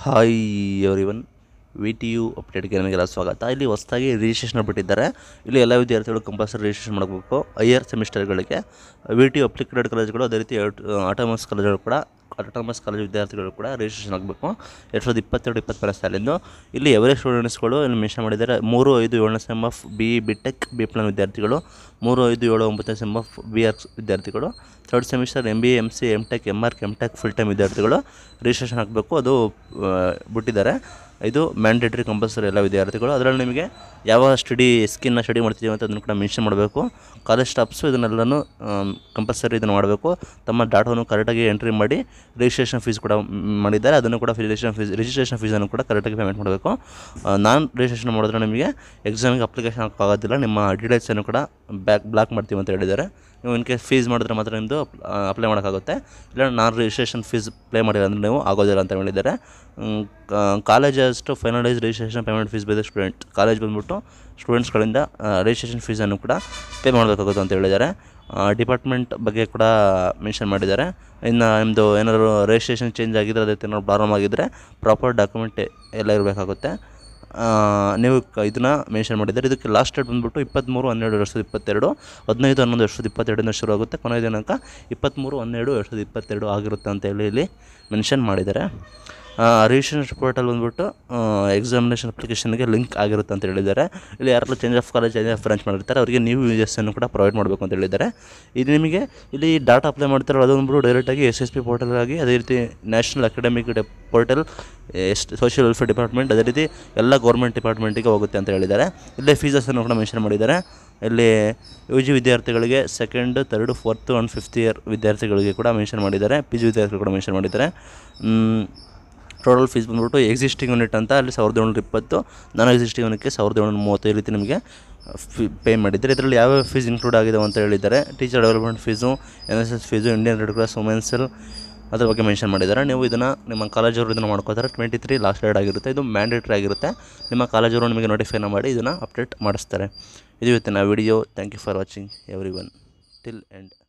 hi everyone V T U ಅಪ್ಡೇಟ್ಗೆ ನಿಮಗೆಲ್ಲ ಸ್ವಾಗತ ಇಲ್ಲಿ ಹೊಸದಾಗಿ ರಿಜಿಸ್ಟ್ರೇಷನ್ ಬಿಟ್ಟಿದ್ದಾರೆ ಇಲ್ಲಿ ಎಲ್ಲ ವಿದ್ಯಾರ್ಥಿಗಳು ಕಂಪಲ್ಸರಿ ರಿಜಿಸ್ಟ್ರೇಷನ್ ಮಾಡಬೇಕು ಹೈಯರ್ ಸೆಮಿಸ್ಟರ್ಗಳಿಗೆ ವಿ ಟಿ ಯು ಅಪ್ಲಿಕೇಟೆಡ್ ಕಾಲೇಜ್ಗಳು ಅದೇ ರೀತಿ ಆಟೋಮಸ್ ಕಾಲೇಜ್ಗಳು ಕೂಡ ಆಟೋಮಸ್ ಕಾಲೇಜ್ ವಿದ್ಯಾರ್ಥಿಗಳು ಕೂಡ ರಿಜಿಸ್ಟ್ರೇಷನ್ ಆಗಬೇಕು ಎರಡು ಸಾವಿರದ ಇಪ್ಪತ್ತೆರಡು ಇಪ್ಪತ್ತ್ಮೂರನೇ ಸಾಲಿಂದು ಇಲ್ಲಿ ಎವರೇಜ್ ಸ್ಟೂಡೆಂಟ್ಸ್ಗಳು ಇಲ್ಲಿ ಮೆನ್ಷನ್ ಮಾಡಿದ್ದಾರೆ ಮೂರು ಐದು ಏಳನೇ sem of B B tech B plan ವಿದ್ಯಾರ್ಥಿಗಳು ಮೂರು ಐದು ಏಳು ಒಂಬತ್ತನೇ ಸೆಮ್ ಆಫ್ ಬಿ ಆರ್ ವಿದ್ಯಾರ್ಥಿಗಳು third semester M B M C M tech M arch M tech full time ವಿದ್ಯಾರ್ಥಿಗಳು ರಿಜಿಸ್ಟ್ರೇಷನ್ ಆಗಬೇಕು ಅದು ಆ, ಬಿಟ್ಟಿದ್ದಾರೆ ಇದು ಮ್ಯಾಂಡೇಟ್ರಿ ಕಂಪಲ್ಸರಿ ಎಲ್ಲ ವಿದ್ಯಾರ್ಥಿಗಳು ಅದರಲ್ಲಿ ನಿಮಗೆ ಯಾವ ಸ್ಟಡಿ ಸ್ಕಿನ್ನ ಸ್ಟಡಿ ಮಾಡ್ತಿದ್ದೀವಿ ಅಂತ ಅದನ್ನು ಕೂಡ ಮೆನ್ಷನ್ ಮಾಡಬೇಕು ಕಾಲೇಜ್ ಸ್ಟಾಫ್ಸು ಇದನ್ನೆಲ್ಲನೂ ಕಂಪಲ್ಸರಿ ಇದನ್ನು ಮಾಡಬೇಕು ತಮ್ಮ ಡಾಟಾವನ್ನು ಕರೆಕ್ಟಾಗಿ ಎಂಟ್ರಿ ಮಾಡಿ ರಿಜಿಸ್ಟ್ರೇಷನ್ ಫೀಸ್ ಕೂಡ ಮ್, ಮಾಡಿದ್ದಾರೆ ಅದನ್ನು ಕೂಡ ರಿಜಿಸ್ಟ್ರೇಷನ್ ಫೀಸ್ ರಿಜಿಸ್ಟ್ರೇಷನ್ ಫೀಸನ್ನು ಕೂಡ ಕರೆಕ್ಟಾಗಿ ಪೇಮೆಂಟ್ ಮಾಡಬೇಕು ನಾನು ರಿಜಿಸ್ಟ್ರೇಷನ್ ಮಾಡಿದ್ರೆ ನಿಮಗೆ ಎಕ್ಸಾಮಿಗೆ ಅಪ್ಲಿಕೇಶನ್ ಆಗೋದಿಲ್ಲ ನಿಮ್ಮ ಡೀಟೇಲ್ಸನ್ನು ಕೂಡ ಬ್ಯಾಕ್ ಬ್ಲಾಕ್ ಮಾಡ್ತೀವಿ ಅಂತ ಹೇಳಿದ್ದಾರೆ ನೀವು ಇನ್ ಕೇಸ್ ಫೀಸ್ ಮಾಡಿದ್ರೆ ಮಾತ್ರ ನಿಮ್ಮದು ಅಪ್ಲೈ ಮಾಡೋಕ್ಕಾಗುತ್ತೆ ಇಲ್ಲ ನಾನು ರಿಜಿಸ್ಟ್ರೇಷನ್ ಫೀಸ್ ಪ್ಲೇ ಮಾಡಿಲ್ಲ ಅಂದರೆ ನೀವು ಆಗೋದಿಲ್ಲ ಅಂತ ಹೇಳಿದ್ದಾರೆ ಕಾಲೇಜ್ ಅಷ್ಟು finalise registration payment fees by the student college ಬಂದ್ಬಿಟ್ಟು ಸ್ಟೂಡೆಂಟ್ಸ್ಗಳಿಂದ ರಿಜಿಸ್ಟ್ರೇಷನ್ ಫೀಸನ್ನು ಕೂಡ ಪೇ ಮಾಡಬೇಕಾಗುತ್ತೆ ಅಂತ ಹೇಳಿದ್ದಾರೆ ಡಿಪಾರ್ಟ್ಮೆಂಟ್ ಬಗ್ಗೆ ಕೂಡ ಮೆನ್ಷನ್ ಮಾಡಿದ್ದಾರೆ ಇನ್ನು ನಿಮ್ಮದು ಏನಾದರೂ ರಿಜಿಸ್ಟ್ರೇಷನ್ ಚೇಂಜ್ ಆಗಿದ್ರೆ ಅದೇ ಏನಾದ್ರು ಪ್ರಾಬ್ಲಮ್ ಆಗಿದ್ದರೆ ಪ್ರಾಪರ್ ಡಾಕ್ಯುಮೆಂಟ್ ಎಲ್ಲ ಇರಬೇಕಾಗುತ್ತೆ ಆ, ನೀವು ಕ ಇದನ್ನು ಮೆನ್ಷನ್ ಮಾಡಿದ್ದಾರೆ ಇದಕ್ಕೆ ಲಾಸ್ಟ್ ಡೇಟ್ ಬಂದುಬಿಟ್ಟು ಇಪ್ಪತ್ತ್ಮೂರು ಹನ್ನೆರಡು ಎರಡು ಸಾವಿರದ ಇಪ್ಪತ್ತೆರಡು ಹದಿನೈದು ಹನ್ನೊಂದು ಎರಡು ಸಾವಿರದ ಇಪ್ಪತ್ತೆರಡರಿಂದ ಶುರು ಆಗುತ್ತೆ ಕೊನೆಯ ದಿನಾಂಕ ಇಪ್ಪತ್ತ್ಮೂರು ಹನ್ನೆರಡು ಎರಡು ಸಾವಿರದ ಇಪ್ಪತ್ತೆರಡು ಆಗಿರುತ್ತೆ ಅಂತ ಹೇಳಿ ಇಲ್ಲಿ ಮೆನ್ಷನ್ ಮಾಡಿದ್ದಾರೆ ರಿಜಿಸ್ಟ್ರೇಷನ್ ಪೋರ್ಟಲ್ ಬಂದುಬಿಟ್ಟು ಎಕ್ಸಾಮಿನೇಷನ್ ಅಪ್ಲಿಕೇಶನ್ಗೆ ಲಿಂಕ್ ಆಗಿರುತ್ತೆ ಅಂತ ಹೇಳಿದ್ದಾರೆ ಇಲ್ಲಿ ಯಾರೆಲ್ಲ change of college change of branch ಮಾಡಿರ್ತಾರೆ ಅವರಿಗೆ ನೀವು ಯೂಸನ್ನು ಕೂಡ ಪ್ರೊವೈಡ್ ಮಾಡಬೇಕು ಅಂತ ಹೇಳಿದ್ದಾರೆ ಇದು ನಿಮಗೆ ಇಲ್ಲಿ ಡಾಟಾ ಅಪ್ಲೈ ಮಾಡ್ತಾರಲ್ಲ ಅದು ಬಂದ್ಬಿಟ್ಟು ಡೈರೆಕ್ಟಾಗಿ ಎಸ್ ಎಸ್ ಪಿ ಪೋರ್ಟಲ್ ಆಗಿ ಅದೇ ರೀತಿ ನ್ಯಾಷನಲ್ ಅಕಾಡೆಮಿಕ್ ಡೆ ಪೋರ್ಟಲ್ ಎಷ್ಟು ಸೋಷಿಯಲ್ ವೆಲ್ಫೇರ್ ಡಿಪಾರ್ಟ್ಮೆಂಟ್ ಅದೇ ರೀತಿ ಎಲ್ಲ ಗೌರ್ಮೆಂಟ್ ಡಿಪಾರ್ಟ್ಮೆಂಟಿಗೆ ಹೋಗುತ್ತೆ ಅಂತ ಹೇಳಿದ್ದಾರೆ ಇಲ್ಲೇ ಫೀಸಸನ್ನು ಕೂಡ ಮೆನ್ಷನ್ ಮಾಡಿದ್ದಾರೆ ಇಲ್ಲಿ ಯು ಜಿ ವಿದ್ಯಾರ್ಥಿಗಳಿಗೆ second third fourth and fifth year ವಿದ್ಯಾರ್ಥಿಗಳಿಗೆ ಕೂಡ ಮೆನ್ಷನ್ ಮಾಡಿದ್ದಾರೆ ಪಿ ಜಿ ವಿದ್ಯಾರ್ಥಿಗಳು ಕೂಡ ಮೆನ್ಷನ್ ಮಾಡಿದ್ದಾರೆ ಟೋಟಲ್ ಫೀಸ್ ಬಂದ್ಬಿಟ್ಟು ಎಕ್ಸಿಸ್ಟಿಂಗ್ ಯೂನಿಟ್ ಅಂತ ಅಲ್ಲಿ ಸಾವಿರದ ಏಳ್ನೂರ ಇಪ್ಪತ್ತು ನಾನ್ ಎಕ್ಸಿಸ್ಟಿಂಗ್ ಯೂನಿಟ್ಗೆ ಸಾವಿರದ ಏಳ್ನೂರ ಮೂವತ್ತು ಈ ರೀತಿ ನಿಮಗೆ ಫಿ ಪೇ ಮಾಡಿದ್ದಾರೆ ಇದರಲ್ಲಿ ಯಾವ್ಯಾವ ಫೀಸ್ ಇನ್ಕ್ಲೂಡ್ ಆಗಿದೆ ಅಂತ ಹೇಳಿದ್ದಾರೆ teacher development fees N S S fees Indian red cross women's cell ಅದ್ರ ಬಗ್ಗೆ ಮೆನ್ಷನ್ ಮಾಡಿದ್ದಾರೆ ನೀವು ಇದನ್ನು ನಿಮ್ಮ ಕಾಲೇಜವರು ಇದನ್ನು ಮಾಡ್ಕೋತಾರೆ ಟ್ವೆಂಟಿ ತ್ರೀ ಲಾಸ್ಟ್ ಡೇಟ್ ಆಗಿರುತ್ತೆ ಇದು ಮ್ಯಾಂಡೇಟ್ರಿ ಆಗಿರುತ್ತೆ ನಿಮ್ಮ ಕಾಲೇಜವರು ನಿಮಗೆ ನೋಟಿಫೈನ ಮಾಡಿ ಇದನ್ನು ಅಪ್ಡೇಟ್ ಮಾಡಿಸ್ತಾರೆ ಇದು ಇವತ್ತಿನ video thank you for watching every one till end